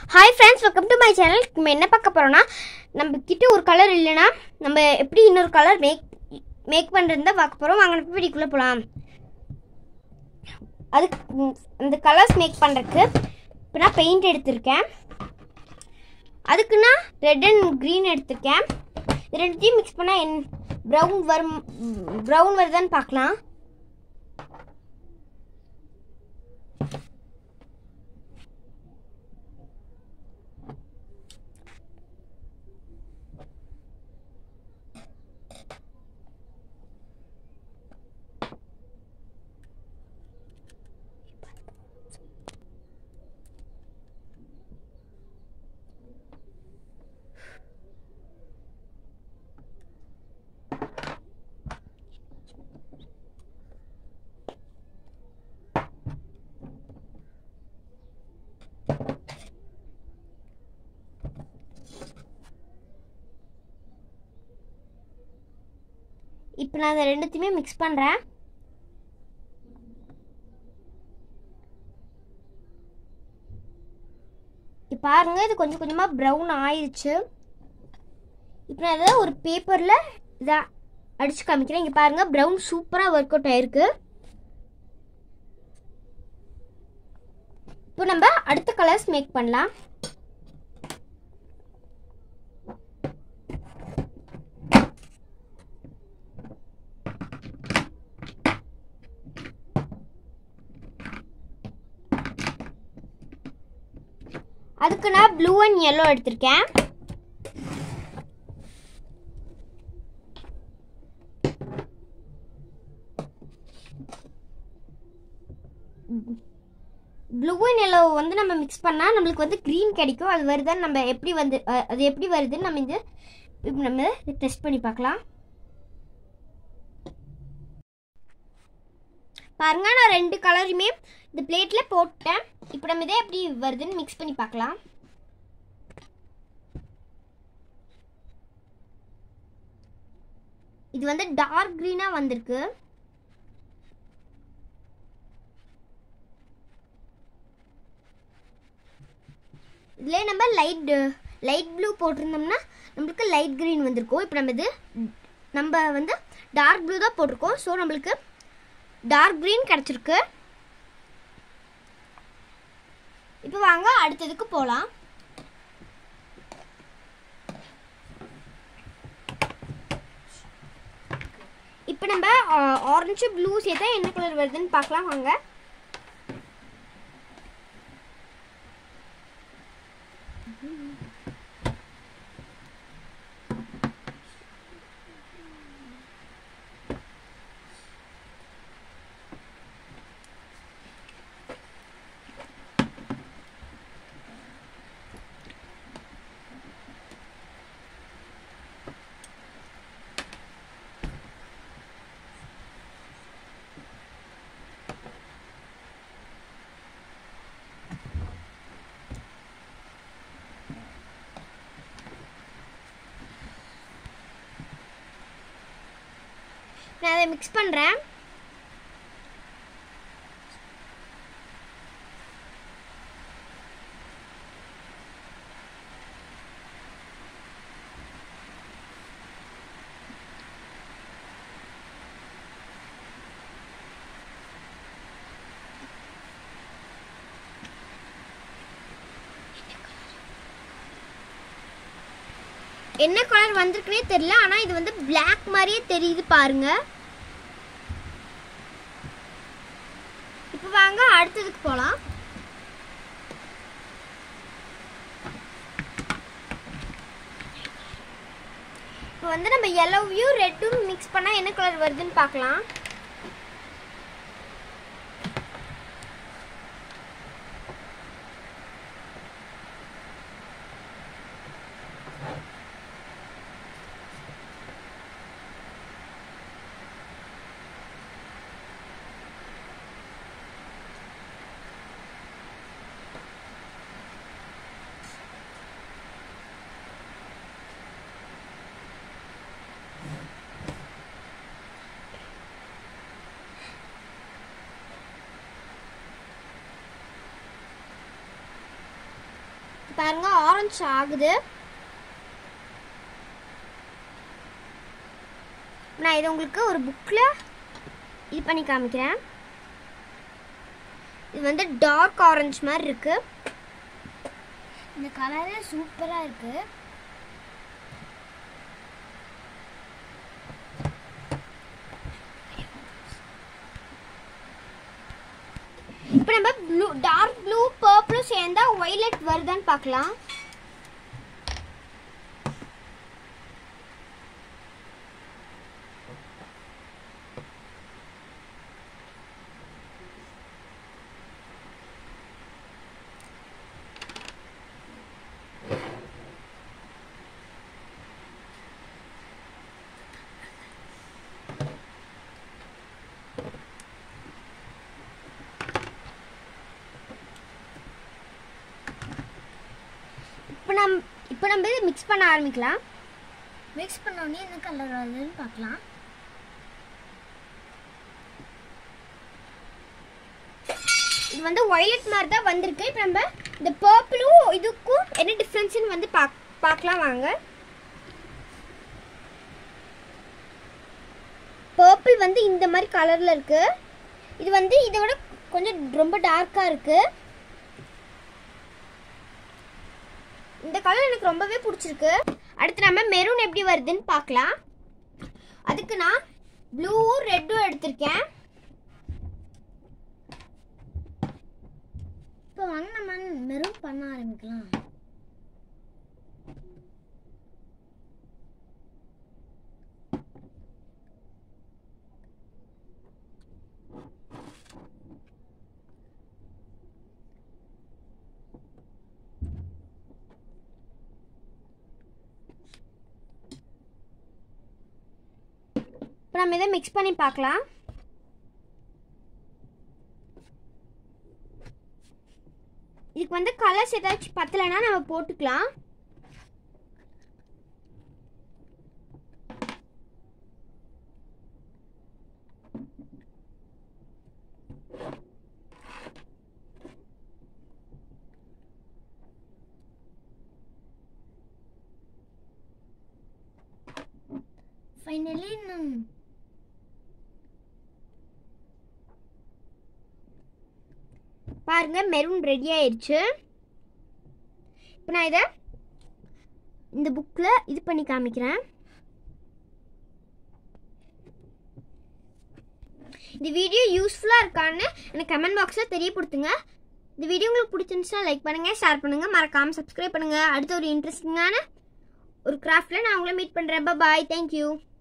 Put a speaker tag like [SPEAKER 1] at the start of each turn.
[SPEAKER 1] hi friends welcome to my channel நம்ம என்ன பார்க்க போகிறோம்னா நம்ம கிட்ட ஒரு கலர் இல்லைன்னா நம்ம எப்படி இன்னொரு கலர் மேக் மேக் பண்ணுறது தான் பார்க்க போகிறோம் வாங்க நம்ம வீடியோக்குள்ளே போகலாம் அதுக்கு ம், அந்த கலர்ஸ் மேக் பண்ணுறதுக்கு இப்போ நான் பெயிண்ட் எடுத்திருக்கேன் அதுக்கு நான் ரெட் அண்ட் க்ரீன் எடுத்திருக்கேன் இது ரெண்டுத்தையும் மிக்ஸ் பண்ணால் என் ப்ரௌன் வரும் ப்ரௌன் வருதான்னு பார்க்கலாம் இப்போ நான் அதை ரெண்டுத்தையுமே மிக்ஸ் பண்ணுறேன் இப்போ பாருங்க இது கொஞ்சம் கொஞ்சமாக ப்ரௌன் ஆயிடுச்சு இப்போ நான் இதை ஒரு பேப்பரில் இதை அடிச்சு காமிக்கிறேன் இங்கே பாருங்க ப்ரௌன் சூப்பராக ஒர்க் அவுட் ஆயிருக்கு இப்போ நம்ம அடுத்த கலர்ஸ் மேக் பண்ணலாம் அதுக்கு நான் ப்ளூ அண்ட் yellow எடுத்திருக்கேன் ப்ளூ அண்ட் yellow வந்து நம்ம மிக்ஸ் பண்ணால் நம்மளுக்கு வந்து க்ரீன் கிடைக்கும் அது வருதான்னு நம்ம எப்படி வந்து அஹ், அது எப்படி வருதுன்னு நம்ம இந்த இப்போ நம்ம டெஸ்ட் பண்ணி பார்க்கலாம் பாருங்க நான் ரெண்டு கலருமே இந்த பிளேட்டில் போட்டேன் இப்போ நம்ம இதே எப்படி வருதுன்னு மிக்ஸ் பண்ணி பார்க்கலாம் இது வந்து டார்க் க்ரீனாக வந்திருக்கு இதுலேயே நம்ம லைட் லைட் ப்ளூ போட்டிருந்தோம்னா நம்மளுக்கு லைட் க்ரீன் வந்திருக்கும் இப்போ நம்ம இது நம்ம வந்து டார்க் ப்ளூ தான் போட்டிருக்கோம் ஸோ நம்மளுக்கு டார்க் க்ரீன் கிடச்சிருக்கு இப்போ வாங்க அடுத்ததுக்கு போகலாம் இப்போ நம்ம ஆரஞ்சு ப்ளூ சேர்த்தா என்ன கலர் வருதுன்னு பார்க்கலாம் வாங்க நான் அதை மிக்ஸ் பண்ணுறேன் என்ன கலர் வந்திருக்குனே தெரியல ஆனால் இது வந்து Black மாதிரியே தெரியுது பாருங்க இப்போ வாங்க அடுத்ததுக்கு போகலாம் இப்போ வந்து நம்ம yellowவையும் ரெட்டும் மிக்ஸ் பண்ணால் என்ன கலர் வருதுன்னு பார்க்கலாம் பாருங்க ஆரஞ்சு ஆகுது நான் இதை உங்களுக்கு ஒரு புக்கில் இது பண்ணி காமிக்கிறேன் இது வந்து டார்க் ஆரஞ்சு மாதிரி இருக்கு
[SPEAKER 2] இந்த கலரே சூப்பரா இருக்கு
[SPEAKER 1] இப்போ நம்ம ப்ளூ டார்க் ப்ளூ பர்பிளும் சேர்ந்தா ஒய்லெட் வருதான்னு பார்க்கலாம் இப்போ நம்ம இப்போ நம்ம இதை மிக்ஸ் பண்ண ஆரம்பிக்கலாம்
[SPEAKER 2] மிக்ஸ் பண்ண உடனே என்ன கலர் வருதுன்னு பார்க்கலாம்
[SPEAKER 1] இது வந்து ஒய்லெட் மாதிரி தான் வந்திருக்கு இப்போ நம்ம இந்த பர்பிளும் இதுக்கும் என்ன டிஃப்ரென்ஸ்னு வந்து பாக் பார்க்கலாம் வாங்க பர்பிள் வந்து இந்த மாதிரி கலரில் இருக்கு இது வந்து இதை விட கொஞ்சம் ரொம்ப டார்க்காக இருக்கு இந்த கலர் எனக்கு ரொம்பவே பிடிச்சிருக்கு அடுத்து நம்ம மெரூன் எப்படி வருதுன்னு பார்க்கலாம் அதுக்கு நான் ப்ளூவும் ரெட்டும் எடுத்திருக்கேன்
[SPEAKER 2] இப்போ வாங்க நம்ம மெரூன் பண்ண ஆரம்பிக்கலாம்
[SPEAKER 1] இப்போ நம்ம இதை மிக்ஸ் பண்ணி பார்க்கலாம் இதுக்கு வந்து கலர்ஸ் ஏதாச்சும் பத்தலைன்னா நம்ம போட்டுக்கலாம்
[SPEAKER 2] ஃபைனலி நான்
[SPEAKER 1] பாருங்க மெரூன் ரெடி ஆயிடுச்சு இப்போ நான் இதை இந்த புக்கில் இது பண்ணி காமிக்கிறேன் இந்த வீடியோ யூஸ்ஃபுல்லாக இருக்கான்னு எனக்கு கமெண்ட் பாக்ஸில் தெரியப்படுத்துங்க இந்த வீடியோ உங்களுக்கு பிடிச்சிருந்துச்சுன்னா லைக் பண்ணுங்கள் ஷேர் பண்ணுங்கள் மறக்காமல் சப்ஸ்கிரைப் பண்ணுங்கள் அடுத்த ஒரு இன்ட்ரெஸ்டிங்கான ஒரு கிராஃப்டில் நான் உங்களை மீட் பண்ணுறேன் பாய் தேங்க்யூ